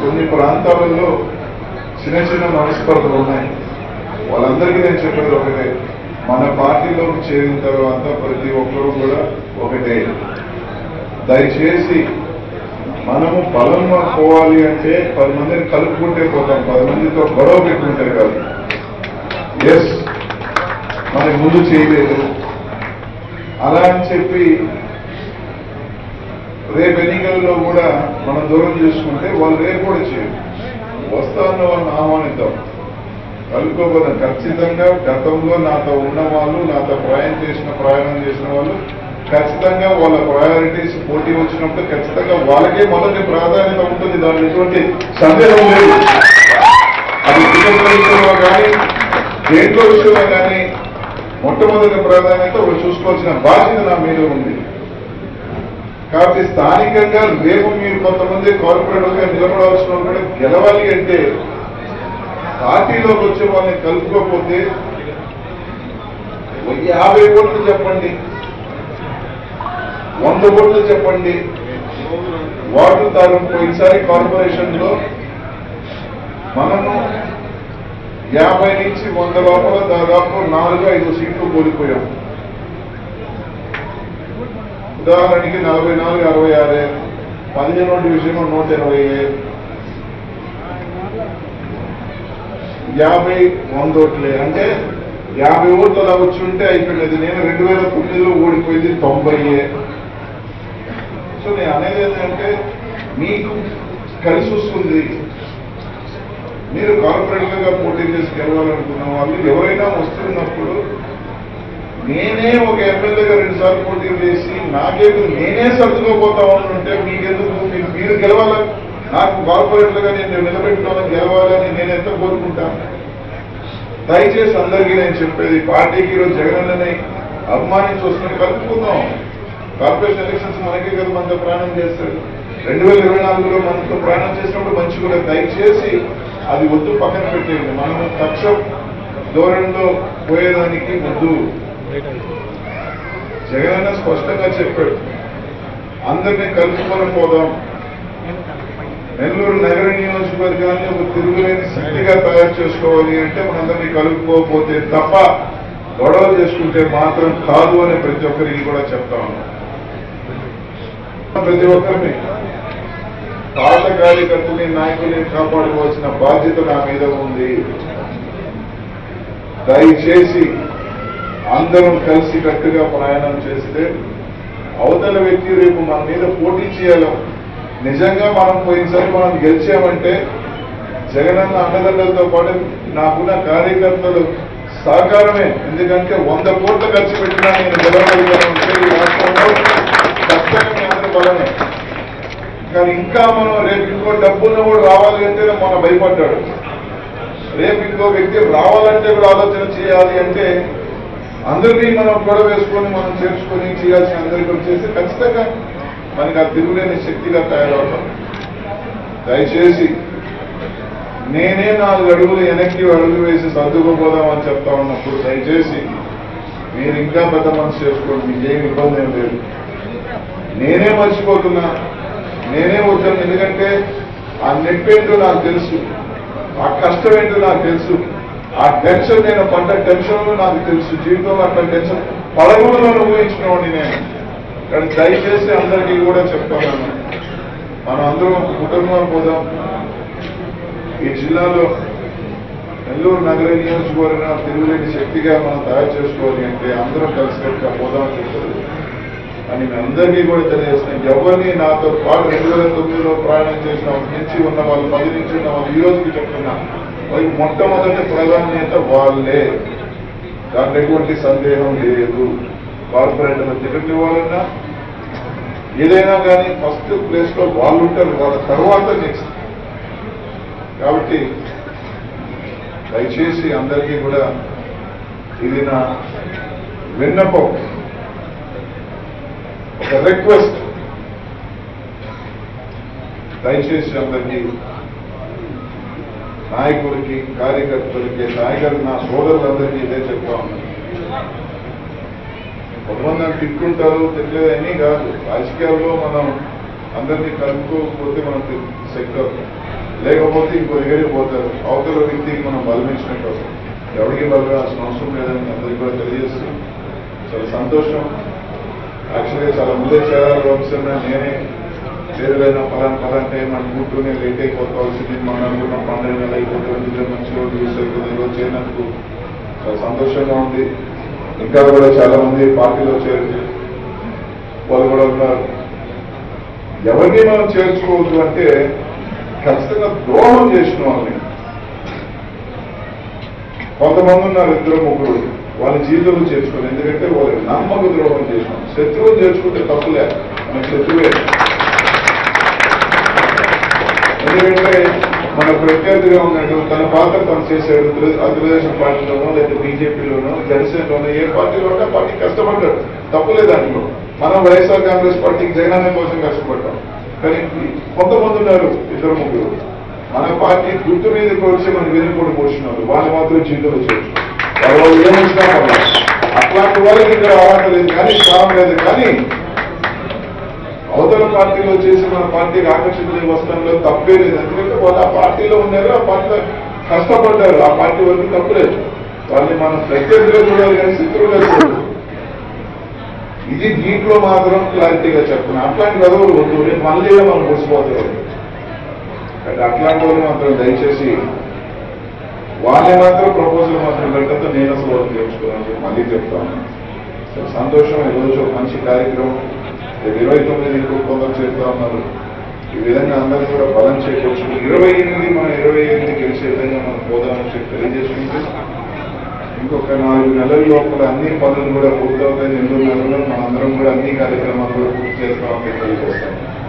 కొన్ని ప్రాంతాలలో చిన్న చిన్న మనస్పర్ధలు ఉన్నాయి వాళ్ళందరికీ నేను చెప్పేది ఒకటే మన పార్టీలోకి చేరిన తర్వాత ప్రతి ఒక్కరూ కూడా ఒకటే దయచేసి మనము బలం పోవాలి అంటే పది మందిని కలుపుకుంటే పోతాం పది మందితో గొడవ పెట్టుకుంటే కాదు ఎస్ మనకి ముందు చేయలేదు అలా అని చెప్పి రేపు ఎన్నికల్లో కూడా మనం దూరం చేసుకుంటే వాళ్ళు రేపు కూడా చేయరు వస్తాన్న వాళ్ళని ఆహ్వానిద్దాం కలుపుకోబోదాం ఖచ్చితంగా గతంలో నాతో ఉన్న వాళ్ళు నాతో ప్రయాణం చేసిన ప్రయాణం చేసిన వాళ్ళు ఖచ్చితంగా వాళ్ళ ప్రయారిటీస్ పోటీ వచ్చినప్పుడు ఖచ్చితంగా వాళ్ళకే మొదటి ప్రాధాన్యత ఉంటుంది దాంట్లో ఎటువంటి సందేహం లేదు అది టికెట్ల విషయంలో కానీ దేంట్లో విషయంలో కానీ మొట్టమొదటి ప్రాధాన్యత వాళ్ళు చూసుకోవాల్సిన బాధ్యత నా మీద ఉంది కాబట్టి స్థానికంగా రేపు మీరు కొంతమంది కార్పొరేటర్గా నిలబడవలసిన వాళ్ళు కూడా గెలవాలి అంటే పార్టీలోకి వచ్చే వాళ్ళని కలుపుకోకపోతే ఓ యాభై ఓట్లు చెప్పండి వంద ఓట్లు చెప్పండి వార్డు తాలూ పోయినసారి కార్పొరేషన్ లో మనము యాభై నుంచి వంద లోపల దాదాపు నాలుగు ఐదు సీట్లు కోల్పోయాం ఉదాహరణకి నలభై నాలుగు అరవై ఆరు పదిహేనో డివిజన్ నూట ఇరవై యాభై వంద ఓట్లే అంటే యాభై ఓట్లు అలా వచ్చి ఉంటే అయిపోయినది నేను రెండు వేల తొమ్మిదిలో ఓడిపోయింది తొంభై సో నేను అనేది ఏంటంటే మీకు కలిసి వస్తుంది మీరు కార్పొరేట్గా పోటీ చేసి గెలవాలనుకున్న వాళ్ళు ఎవరైనా వస్తున్నప్పుడు నేనే ఒక ఎమ్మెల్యేగా రెండు సార్లు పోటీ చేసి నాకెందుకు నేనే సర్దుకోపోతా ఉంటే మీకెందుకు మీరు మీరు గెలవాల నాకు కార్పొరేట్లుగా నేను నిలబెట్టుకోవాలని గెలవాలని నేను ఎంత కోరుకుంటాను దయచేసి అందరికీ నేను చెప్పేది పార్టీకి ఈరోజు జగనన్నని అభిమానించి వస్తున్న కలుపుకుందాం కార్పొరేషన్ ఎలక్షన్స్ మనకే కదా మనతో ప్రయాణం చేస్తాడు రెండు వేల ఇరవై నాలుగులో మనతో ప్రయాణం చేసినప్పుడు మంచి కూడా దయచేసి అది వద్దు పక్కన పెట్టేయండి మనం కక్ష ధోరణిలో పోయేదానికి వద్దు జగనన్న స్పష్టంగా చెప్పాడు అందరినీ కలుపుకొని పోదాం నెల్లూరు నగర నియోజకవర్గాన్ని ఒక తిరుగులేని శక్తిగా తయారు చేసుకోవాలి అంటే మనందరినీ కలుపుకోకపోతే తప్ప గొడవలు చేసుకుంటే మాత్రం కాదు అని ప్రతి ఒక్కరికి కూడా చెప్తా ఉన్నాం ప్రతి ఒక్కరిని పాత కార్యకర్తని నాయకుల్ని కాపాడుకోవాల్సిన బాధ్యత నా మీద ఉంది దయచేసి అందరం కలిసి కట్టుగా ప్రయాణం చేస్తే అవతల వ్యక్తి రేపు మన మీద పోటీ చేయాలి నిజంగా మనం పోయినసారి మనం గెలిచామంటే జగనన్న అండదండలతో పాటు నాకున్న కార్యకర్తలు సహకారమే ఎందుకంటే వంద కోట్లు ఖర్చు పెట్టినా నేను గెలవగలిగానంటే ఈ రాష్ట్రంలో ఖచ్చితంగా మీ అందరి బలమే కానీ ఇంకా మనం రేపు ఇంకో డబ్బున్న కూడా రావాలి అంటే మనం భయపడ్డాడు రేపు ఇంకో వ్యక్తి రావాలంటే కూడా ఆలోచన చేయాలి అంటే అందరినీ మనం గొడవ వేసుకొని మనం చేర్చుకొని చేయాల్సిన అందరికీ వచ్చేసి ఖచ్చితంగా మనకి ఆ తిరుగులేని శక్తిగా తయారవుతాం దయచేసి నేనే నాలుగు అడుగులు వెనక్కి అడుగులు వేసి సర్దుకోపోదామని చెప్తా ఉన్నప్పుడు దయచేసి మీరు ఇంకా పెద్ద మనసు చేసుకోండి మీకేం ఇబ్బంది ఏం లేదు నేనే మర్చిపోతున్నా నేనే వద్దాను ఎందుకంటే ఆ నొప్పేంటో నాకు తెలుసు ఆ కష్టం ఏంటో నాకు తెలుసు ఆ టెన్షన్ నేను పడ్డ టెన్షన్ నాకు తెలుసు జీవితంలో అట్లా టెన్షన్ పదమూడులో ఊహించినవాడిని నేను కానీ దయచేసి అందరికీ కూడా చెప్తాను మనం అందరం ఒక కుటుంబం పోదాం ఈ జిల్లాలో నెల్లూరు నగర నియోజకవర్గం తిరుగులేని శక్తిగా మనం తయారు చేసుకోవాలి అంటే అందరం కలిసికట్టుగా పోదాం చెప్తుంది అని మీ అందరికీ కూడా తెలియజేస్తున్నాం ఎవరిని నాతో పాటు రెండు వేల తొమ్మిదిలో ప్రయాణం చేసిన నుంచి ఉన్న వాళ్ళు పది నుంచి ఉన్న వాళ్ళు ఈ రోజుకి చెప్తున్నా వాళ్ళకి మొట్టమొదటి ప్రాధాన్యత వాళ్ళే దాంట్లో ఎటువంటి సందేహం లేదు కార్పొరేటర్ల టికెట్లు ఇవ్వాలన్నా ఏదైనా కానీ ఫస్ట్ ప్లేస్ లో వాళ్ళు ఉంటారు వాళ్ళ తర్వాత నెక్స్ట్ కాబట్టి దయచేసి అందరికీ కూడా ఇది నా విన్నపం ఒక రిక్వెస్ట్ దయచేసి అందరికీ నాయకులకి కార్యకర్తలకి నాయకులు నా సోదరులందరికీ ఇదే చెప్తా ఉన్నాను కొంతమంది నన్ను తిట్టుకుంటారు తెలియదని కాదు రాజకీయాల్లో మనం అందరినీ కలుపుకోకపోతే మనం శక్తి అవుతాం లేకపోతే ఇంకో దగ్గరికి పోతారు అవతల వ్యక్తికి మనం బలమించినట్టు అవుతుంది ఎవరికి బలగాల్సిన అవసరం లేదని అందరికీ కూడా తెలియజేస్తూ చాలా సంతోషం యాక్చువల్గా చాలా ముందే చేరాలి వంశంగా నేనే చేరులైన పలానా పలానా టైం అనుకుంటూనే లేట్ అయిపోతాల్సింది మనం అనుకున్న పన్నెండు నెలలు అయిపోతుంది ఇద్దరు మంచి రోజు యూస్ అయిపోతుంది ఈరోజు చేయనందుకు చాలా సంతోషంగా ఉంది ఇంకా కూడా చాలా మంది పార్టీలో చేరి వాళ్ళు కూడా ఉన్నారు ఎవరిని మనం చేర్చుకోవద్దు అంటే ఖచ్చితంగా ద్రోహం చేసిన వాళ్ళని కొంతమంది ఉన్నారు ఇద్దరు ముగ్గురు వాళ్ళ జీవితంలో చేర్చుకోవాలి ఎందుకంటే వాళ్ళు నమ్మక ద్రోహం చేసినాం శత్రువుని చేర్చుకుంటే తప్పులే మన శత్రువే ఎందుకంటే మన ప్రత్యర్థిగా ఉన్నట్టు తన పాత్ర తను చేశాడు తెలుగు- ఆ తెలుగుదేశం పార్టీలోనో లేదా బీజేపీలోనో జనసేనలోనో ఏ పార్టీలో ఉంటే ఆ పార్టీ కష్టపడ్డాడు తప్పులేదు దాంట్లో మనం వైఎస్ఆర్ కాంగ్రెస్ పార్టీకి జగనన్న కోసం కష్టపడ్డాం కానీ కొంతమంది ఉన్నారు ఇద్దరు ముగ్గురు మన పార్టీ గుర్తు మీదకి వచ్చి మన వెనుకోడు పోషినారు వాళ్ళు మాత్రం జీవితంలో చేయొచ్చు వాళ్ళు వాళ్ళు ఏమొచ్చినా పర్లేదు. అట్లాంటి వాళ్ళకి ఇక్కడ అర్హత లేదు కానీ స్థానం లేదు కానీ అవతల పార్టీలో చేసి మన పార్టీకి ఆకర్షితులై వస్తాంలో తప్పే లేదు ఎందుకంటే వాళ్ళు ఆ పార్టీలో ఉన్నారు ఆ పార్టీలో కష్టపడ్డారు ఆ పార్టీ వరకు తప్పులేదు వాళ్ళని మనం ప్రత్యర్థిగా చూడాలి కానీ శత్రువుగా చూడాలి ఇది దీంట్లో మాత్రం క్లారిటీగా చెప్తున్నా అట్లాంటి గదవులు వద్దు రేపు మళ్ళీ మనం ముసిపోతారు అంటే అట్లాంటి వాళ్ళు మాత్రం దయచేసి వాళ్ళే మాత్రం ప్రపోజల్ మాత్రం పెట్టడంతో నేను అసలు వాళ్ళు నేర్చుకోవాలని చెప్పి మళ్ళీ చెప్తాను చాలా సంతోషం ఈరోజు ఒక మంచి కార్యక్రమం రేపు ఇరవై తొమ్మిది కొందరు చేస్తూ ఉన్నారు ఈ విధంగా అందరినీ కూడా బలం చేకూర్చు ఇరవై ఎనిమిది మన ఇరవై ఎనిమిది గెలిచే విధంగా మనం పోదామని చెప్పి తెలియజేసుకుంటే ఇంకొక నాలుగు నెలల లోపల అన్ని పనులు కూడా పూర్తవుతాయి రెండు నెలల్లో మనందరం కూడా అన్ని కార్యక్రమాలు కూడా పూర్తి చేస్తామని తెలియజేస్తాం